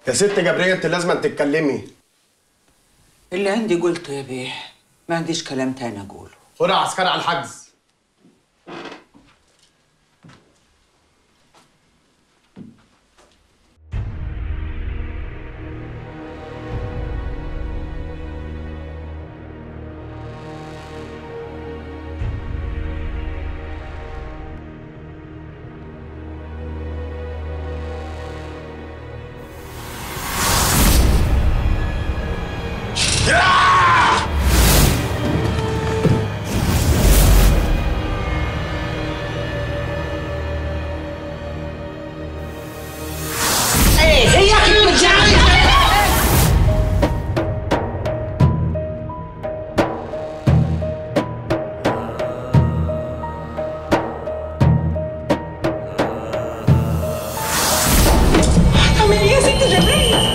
يا ست جبرية انت لازم تتكلمي اللي عندي قلته يا بيه ما عنديش كلام تاني اقوله خدها عسكري على الحجز اعمل ايه يا ست جبرية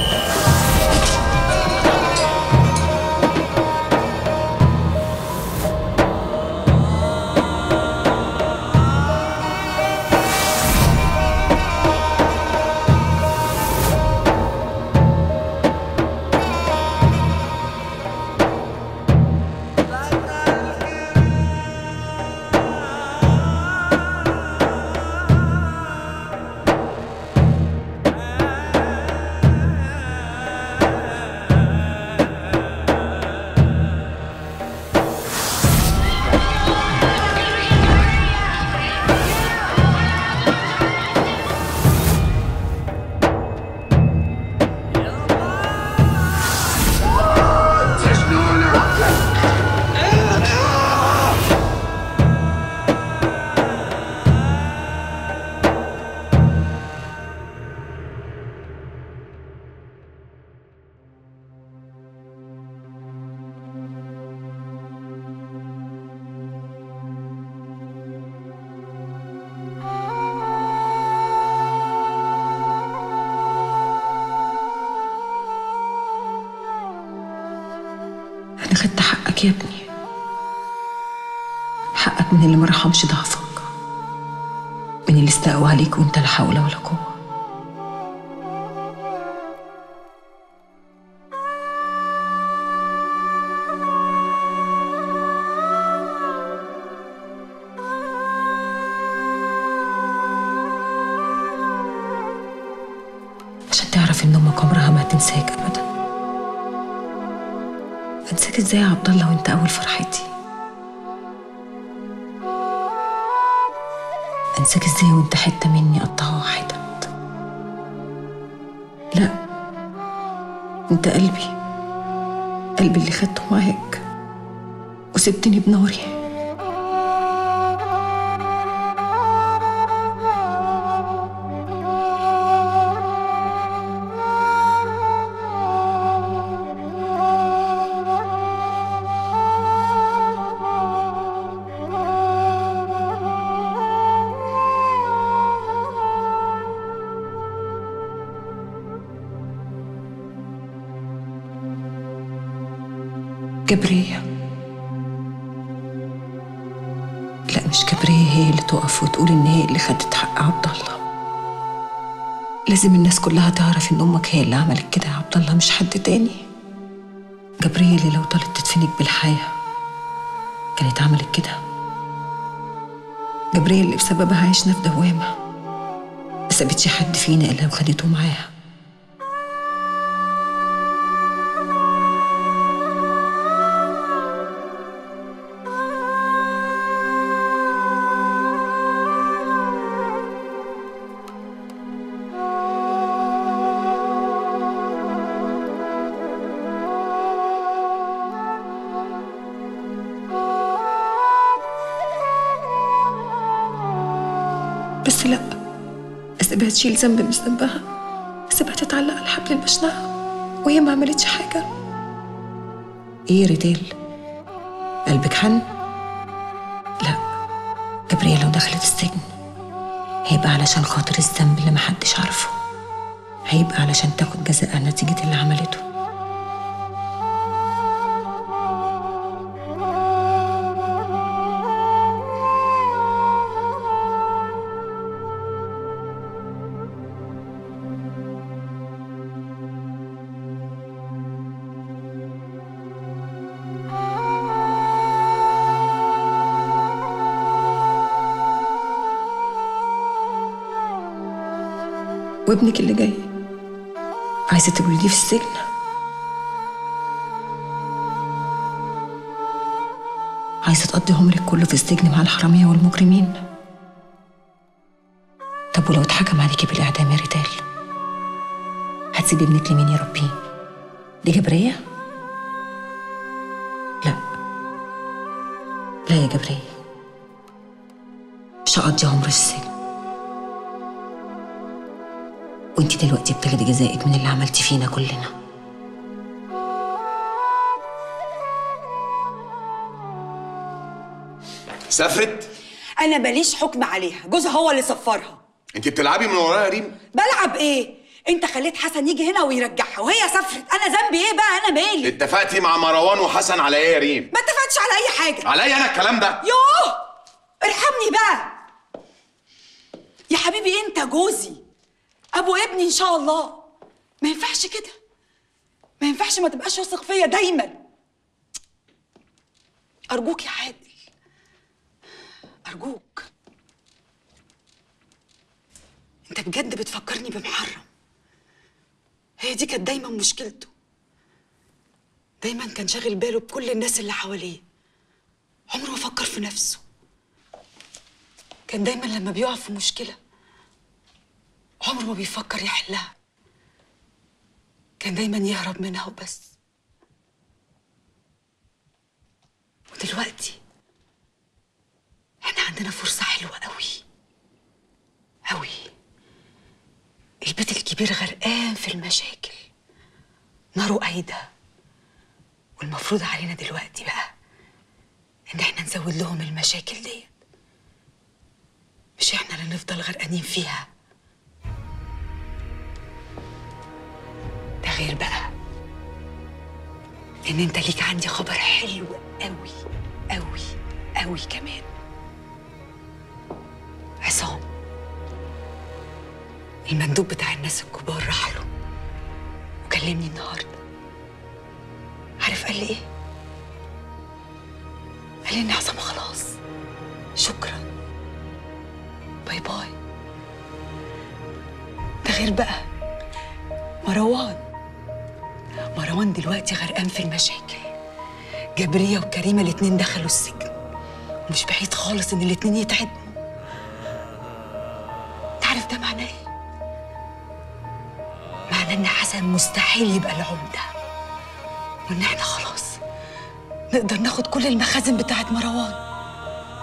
أنا خدت حقك يا ابني حقك من اللي ما رحمش ضعفك من اللي استقوى عليك وانت لا حول ولا قوة عشان تعرف ان امك عمرها ما هتنساك ابدا انساك ازاي يا عبد الله وانت اول فرحتي انساك ازاي وانت حته مني قطعه حتت لا انت قلبي قلبي اللي خدته معاك وسبتني بناري جبرية لا مش جبرية هي اللي تقف وتقول إن هي اللي خدت حق عبد الله لازم الناس كلها تعرف إن أمك هي اللي عملت كده يا عبد الله مش حد تاني جبرية اللي لو طالت تدفنك بالحياة كانت عملت كده جبرية اللي بسببها عشنا في دوامة ما سابتش حد فينا إلا وخدته معاها بس لا اسيبها تشيل ذنب مش ذنبها اسيبها تتعلق على الحبل المشنقة وهي ما عملتش حاجة ايه يا ريتال قلبك حن لا جبرية لو دخلت السجن هيبقى علشان خاطر الذنب اللي محدش عارفه هيبقى علشان تاخد جزاء نتيجة اللي عملته وابنك اللي جاي عايزة تولديه في السجن عايزة تقضي عمرك كله في السجن مع الحرامية والمجرمين طب ولو اتحكم عليكي بالإعدام يا ريتال هتسيبي ابنك لمين يربيه دي جبرية؟ لا لا يا جبرية مش هقضي عمري في السجن وانت دلوقتي بتاخدي جزائك من اللي عملتي فينا كلنا سافرت انا ماليش حكم عليها جوزها هو اللي سفرها انت بتلعبي من ورايا يا ريم بلعب ايه انت خليت حسن يجي هنا ويرجعها وهي سافرت انا ذنبي ايه بقى انا مالي اتفقتي مع مروان وحسن على ايه يا ريم ما اتفقتش على اي حاجه عليا انا الكلام ده يوه ارحمني بقى يا حبيبي انت جوزي ابو ابني ان شاء الله ما ينفعش كده ما ينفعش ما تبقاش واثق فيا دايما ارجوك يا عادل ارجوك انت بجد بتفكرني بمحرم هي دي كانت دايما مشكلته دايما كان شاغل باله بكل الناس اللي حواليه عمره ما فكر في نفسه كان دايما لما بيقع في مشكلة عمره ما بيفكر يحلها كان دايما يهرب منها وبس ودلوقتي احنا عندنا فرصة حلوة قوي قوي البيت الكبير غرقان في المشاكل ناره قايدة والمفروض علينا دلوقتي بقى ان احنا نزود لهم المشاكل ديت مش احنا اللي نفضل غرقانين فيها ده غير بقى ان انت ليك عندي خبر حلو قوي قوي قوي كمان عصام المندوب بتاع الناس الكبار راح له وكلمني النهارده عارف قال لي ايه قال لي ان عصام خلاص شكرا باي باي ده غير بقى مروان مروان دلوقتي غرقان في المشاكل جبرية وكريمة الاتنين دخلوا السجن ومش بعيد خالص ان الاتنين يتعدموا تعرف ده معناه ايه؟ معناه ان حسن مستحيل يبقى العمدة وان احنا خلاص نقدر ناخد كل المخازن بتاعت مروان